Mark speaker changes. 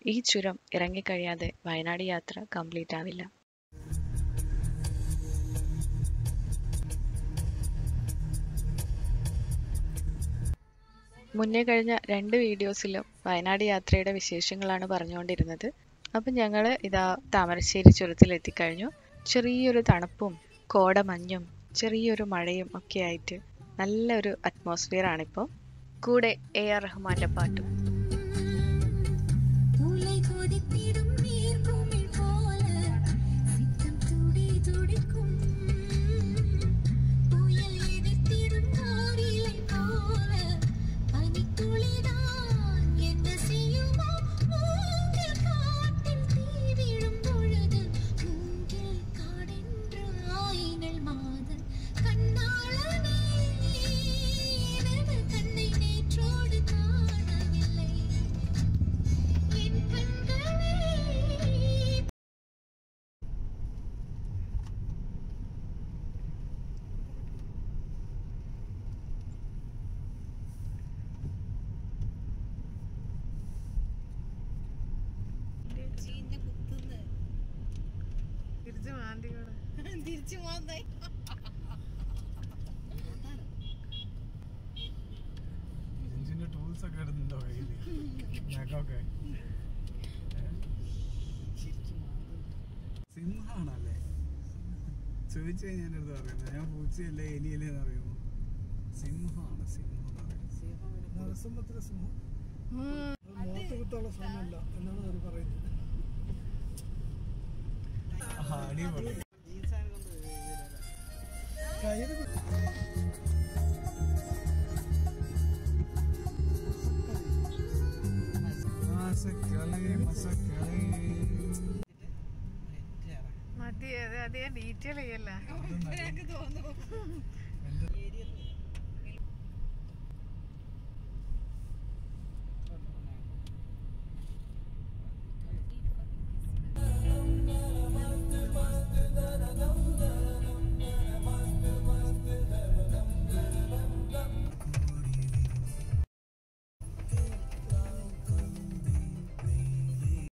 Speaker 1: ഈ ചുരം ഇറങ്ങിക്കഴിയാതെ വയനാട് യാത്ര കംപ്ലീറ്റ് ആവില്ല മുന്നേ കഴിഞ്ഞ രണ്ട് വീഡിയോസിലും വയനാട് യാത്രയുടെ വിശേഷങ്ങളാണ് പറഞ്ഞുകൊണ്ടിരുന്നത് അപ്പം ഞങ്ങൾ ഇതാ താമരശ്ശേരി ചുരത്തിൽ എത്തിക്കഴിഞ്ഞു ചെറിയൊരു തണുപ്പും കോടമഞ്ഞും ചെറിയൊരു മഴയും ഒക്കെ ആയിട്ട് നല്ലൊരു അറ്റ്മോസ്ഫിയർ ആണിപ്പോൾ കൂടെ എ ആർ റഹ്മാന്റെ പാട്ടും
Speaker 2: உலை கொதித்திடும் நீர் குமிழ் போல சித்தம் துடி துடிக்கும் புயல் எதிர்த்திடும் கோரிலை போல பனித்துளிதான் என்ன செய்யுமோ மூங்கில் காட்டில் தீ விழும் பொழுது மூங்கில் காடென்று ஆயினல் மாதன் கண்ணாளனே எனது கண்ணை நேற்றோடு காணவில்லை என் கண்களே
Speaker 3: തിരിച്ച് മാന്തിക്കോടെ
Speaker 4: തിരിച്ചു പോകുന്നേ
Speaker 5: എഞ്ചിന്റെ ടൂൾസ് ഒക്കെ ഇടുന്നുണ്ടോ കയ്യില് ഞങ്ങൾക്കൊക്കെ സിംഹാണല്ലേ ചോദിച്ചു കഴിഞ്ഞാൽ എൻ്റെ അടുത്ത് പറയുന്നത് ഞാൻ പൂച്ചയല്ലേ എലിയല്ലേ എന്ന് അറിയുമോ സിംഹമാണ് സിംഹം എന്ന് പറയുന്നത്
Speaker 3: നരസിംഹത്തിലെ സിംഹം മോത്ത് കുത്തുള്ള സാധനമല്ല എന്നാണ് അവർ പറയുന്നത്
Speaker 5: ആ, അടിപൊളി
Speaker 3: കയ്യിൽ
Speaker 5: മാസക്കളി മസക്കളി
Speaker 3: മതി അത് അധികം ഡീറ്റെയിൽ ചെയ്യല്ല
Speaker 5: അതൊന്നും